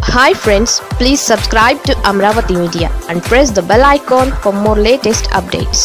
hi friends please subscribe to Amaravati media and press the bell icon for more latest updates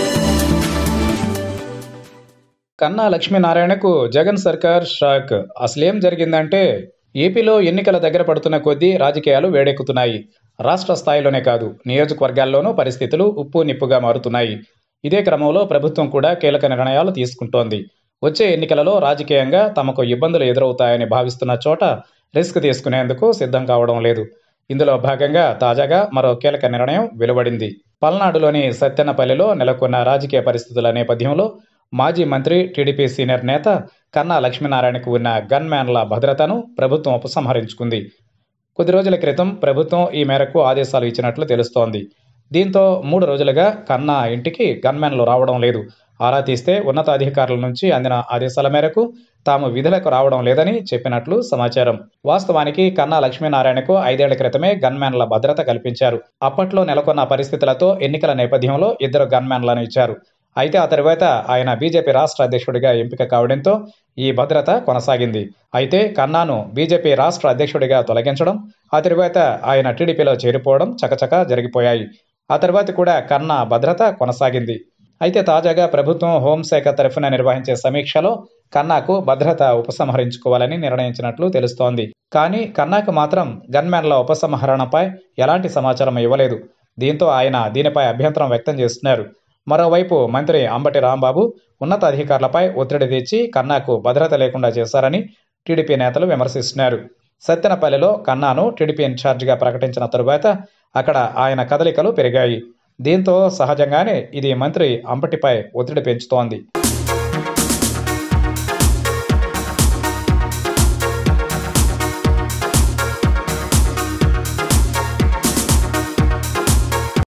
Kanna లక్ష్మీనారాయణకు జగన్ సర్కార్ shock అసలేం జరిగిందంటే ఏపీలో ఎన్నికల దగ్గర పడుతున్న కొద్దీ రాజకీయాలు వేడెక్కుతున్నాయి రాష్ట్ర స్థాయిలోనే కాదు నియోజకవర్గాల్లోనూ పరిస్థితులు ఉప్పు నిప్పుగా మారుతున్నాయి ఇదే క్రమంలో ప్రభుత్వం కూడా కీలక నిర్ణయాలు తీసుకుంటోంది వచ్చే ఎన్నికలలో రాజకీయంగా తమకు ఇబ్బందులు ఎదురవుతాయని భావిస్తున్న చోట రిస్క్ తీసుకునేందుకు సిద్ధం కావడం లేదు ఇందులో భాగంగా తాజాగా మరో కీలక నిర్ణయం వెలువడింది పల్నాడులోని సత్తెనపల్లిలో నెలకొన్న రాజకీయ పరిస్థితుల నేపథ్యంలో మాజీ మంత్రి టీడీపీ సీనియర్ నేత కన్నా లక్ష్మీనారాయణకు ఉన్న గన్మ్యాన్ల భద్రతను ప్రభుత్వం ఉపసంహరించుకుంది కొద్ది రోజుల క్రితం ప్రభుత్వం ఈ మేరకు ఆదేశాలు ఇచ్చినట్లు తెలుస్తోంది దీంతో మూడు రోజులుగా కన్నా ఇంటికి గన్మెన్లు రావడం లేదు ఆరా తీస్తే ఉన్నతాధికారుల నుంచి అందిన ఆదేశాల మేరకు తాము విధులకు రావడం లేదని చెప్పినట్లు సమాచారం వాస్తవానికి కన్నా లక్ష్మీనారాయణకు ఐదేళ్ల క్రితమే గన్మ్యాన్ల భద్రత కల్పించారు అప్పట్లో నెలకొన్న పరిస్థితులతో ఎన్నికల నేపథ్యంలో ఇద్దరు గన్మ్యాన్లను ఇచ్చారు అయితే ఆ తర్వాత ఆయన బీజేపీ రాష్ట్ర అధ్యక్షుడిగా ఎంపిక కావడంతో ఈ భద్రత కొనసాగింది అయితే కన్నాను బీజేపీ రాష్ట్ర అధ్యక్షుడిగా తొలగించడం ఆ తర్వాత ఆయన టీడీపీలో చేరిపోవడం చకచకా జరిగిపోయాయి ఆ తర్వాత కూడా కన్నా భద్రత కొనసాగింది అయితే తాజాగా ప్రభుత్వం హోంశాఖ తరఫున నిర్వహించే సమీక్షలో కన్నాకు భద్రత ఉపసంహరించుకోవాలని నిర్ణయించినట్లు తెలుస్తోంది కానీ కన్నాకు మాత్రం గన్మ్యాన్ల ఉపసంహరణపై ఎలాంటి సమాచారం ఇవ్వలేదు దీంతో ఆయన దీనిపై అభ్యంతరం వ్యక్తం చేస్తున్నారు మరోవైపు మంత్రి అంబటి రాంబాబు ఉన్నతాధికారులపై ఒత్తిడి తెచ్చి కన్నాకు భద్రత లేకుండా చేశారని టీడీపీ నేతలు విమర్శిస్తున్నారు సత్తెనపల్లిలో కన్నాను టీడీపీ ఇన్ఛార్జిగా ప్రకటించిన తరువాత అక్కడ ఆయన కదలికలు పెరిగాయి దీంతో సహజంగానే ఇది మంత్రి అంబటిపై ఒత్తిడి పెంచుతోంది